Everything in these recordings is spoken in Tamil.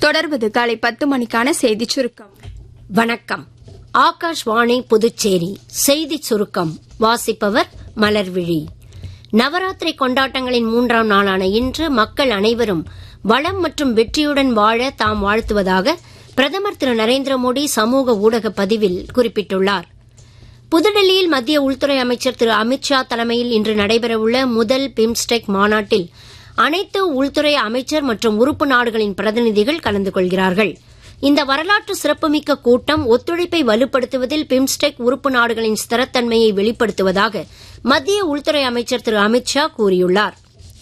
தொடர்வது காலை பத்து மணிக்கான செய்திச் சுருக்கம் வணக்கம் ஆகாஷ்வாணி புதுச்சேரி செய்தி சுருக்கம் வாசிப்பவர் மலர்விழி நவராத்திரி கொண்டாட்டங்களின் மூன்றாம் நாளான இன்று மக்கள் அனைவரும் வளம் மற்றும் வெற்றியுடன் வாழ தாம் வாழ்த்துவதாக பிரதமர் திரு நரேந்திர மோடி சமூக ஊடக பதிவில் குறிப்பிட்டுள்ளார் புதுடெல்லியில் மத்திய உள்துறை அமைச்சர் திரு அமித்ஷா தலைமையில் இன்று நடைபெறவுள்ள முதல் பிம்ஸ்டெக் மாநாட்டில் அனைத்து உள்துறை அமைச்சர் மற்றும் உறுப்பு நாடுகளின் பிரதிநிதிகள் கலந்து கொள்கிறார்கள் இந்த வரலாற்று சிறப்புமிக்க கூட்டம் ஒத்துழைப்பை வலுப்படுத்துவதில் பிம்ஸ்டெக் உறுப்பு நாடுகளின் ஸ்திரத்தன்மையை வெளிப்படுத்துவதாக மத்திய உள்துறை அமைச்சர் திரு அமித்ஷா கூறியுள்ளார்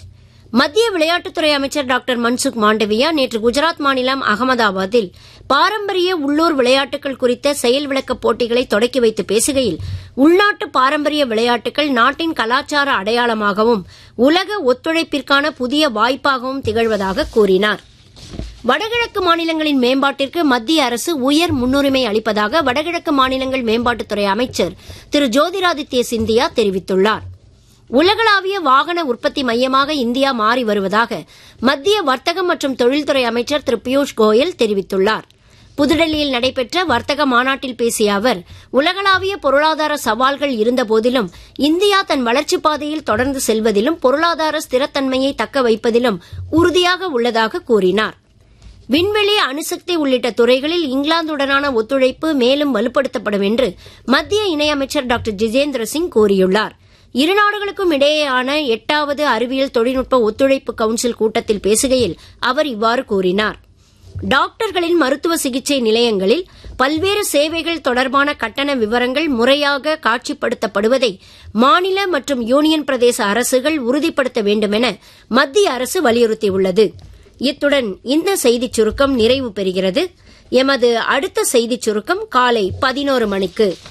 மத்திய விளையாட்டுத்துறை அமைச்சர் டாக்டர் மன்சுக் மாண்டவியா நேற்று குஜராத் மாநிலம் அகமதாபாத்தில் பாரம்பரிய உள்ளூர் விளையாட்டுகள் குறித்த செயல் விளக்கப் போட்டிகளை தொடக்கி வைத்து பேசுகையில் உள்நாட்டு பாரம்பரிய விளையாட்டுகள் நாட்டின் கலாச்சார அடையாளமாகவும் உலக ஒத்துழைப்பிற்கான புதிய வாய்ப்பாகவும் திகழ்வதாக கூறினார் வடகிழக்கு மாநிலங்களின் மேம்பாட்டிற்கு மத்திய அரசு உயர் முன்னுரிமை அளிப்பதாக வடகிழக்கு மாநிலங்கள் மேம்பாட்டுத்துறை அமைச்சர் திரு ஜோதிராதித்ய சிந்தியா தெரிவித்துள்ளார் உலகளாவிய வாகன உற்பத்தி மையமாக இந்தியா மாறி வருவதாக மத்திய வர்த்தகம் மற்றும் தொழில்துறை அமைச்சர் திரு பியூஷ் கோயல் தெரிவித்துள்ளார் புதுடெல்லியில் நடைபெற்ற வர்த்தக மாநாட்டில் பேசிய அவர் உலகளாவிய பொருளாதார சவால்கள் இருந்தபோதிலும் இந்தியா தன் வளர்ச்சிப் பாதையில் தொடர்ந்து செல்வதிலும் பொருளாதார ஸ்திரத்தன்மையை தக்க வைப்பதிலும் உறுதியாக உள்ளதாக கூறினார் விண்வெளி அணுசக்தி உள்ளிட்ட துறைகளில் இங்கிலாந்துடனான ஒத்துழைப்பு மேலும் வலுப்படுத்தப்படும் என்று மத்திய இணையமைச்சர் டாக்டர் ஜிதேந்திர சிங் கூறியுள்ளார் இரு நாடுகளுக்கும் இடையேயான எட்டாவது அறிவியல் தொழில்நுட்ப ஒத்துழைப்பு கவுன்சில் கூட்டத்தில் பேசுகையில் அவர் இவ்வாறு கூறினார் டாக்டர்களின் மருத்துவ சிகிச்சை நிலையங்களில் பல்வேறு சேவைகள் தொடர்பான கட்டண விவரங்கள் முறையாக காட்சிப்படுத்தப்படுவதை மாநில மற்றும் யூனியன் பிரதேச அரசுகள் உறுதிப்படுத்த வேண்டும் என மத்திய அரசு வலியுறுத்தியுள்ளது இத்துடன் இந்த செய்திச் சுருக்கம் நிறைவு பெறுகிறது எமது அடுத்த செய்திச் சுருக்கம் காலை பதினோரு மணிக்கு